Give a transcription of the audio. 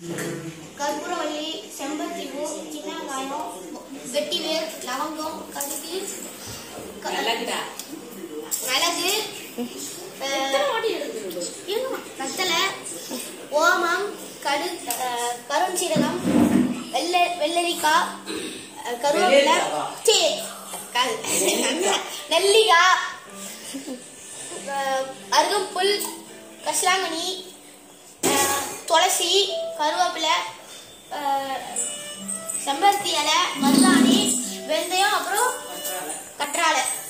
கற்பூரவள்ளி செம்பருத்தி பூ சின்ன வெங்காயம் வெட்டிவேர் லவங்கம் கடுகு க- மிளகுடா மிளகு எத்தனை வாட்டி எடுத்துருது இருங்கம்மா. வெத்தலை ஓமம் கடு அஹ், கருஞ்சீரகம் வெள்ளை வெள்ளரிக்காய் அஹ், கருவேப்பிலை வெள்ளரிக்காவா? சீ, க- நெல்லிக்காய் அஹ், அருகம்புல் கஸ்லாங்கனி அஹ், துளசி கருவேப்பிலை அஹ், செம்பருத்தி இலை மருதாணி வெந்தயம் அப்புறம் பற்றால கற்றாழை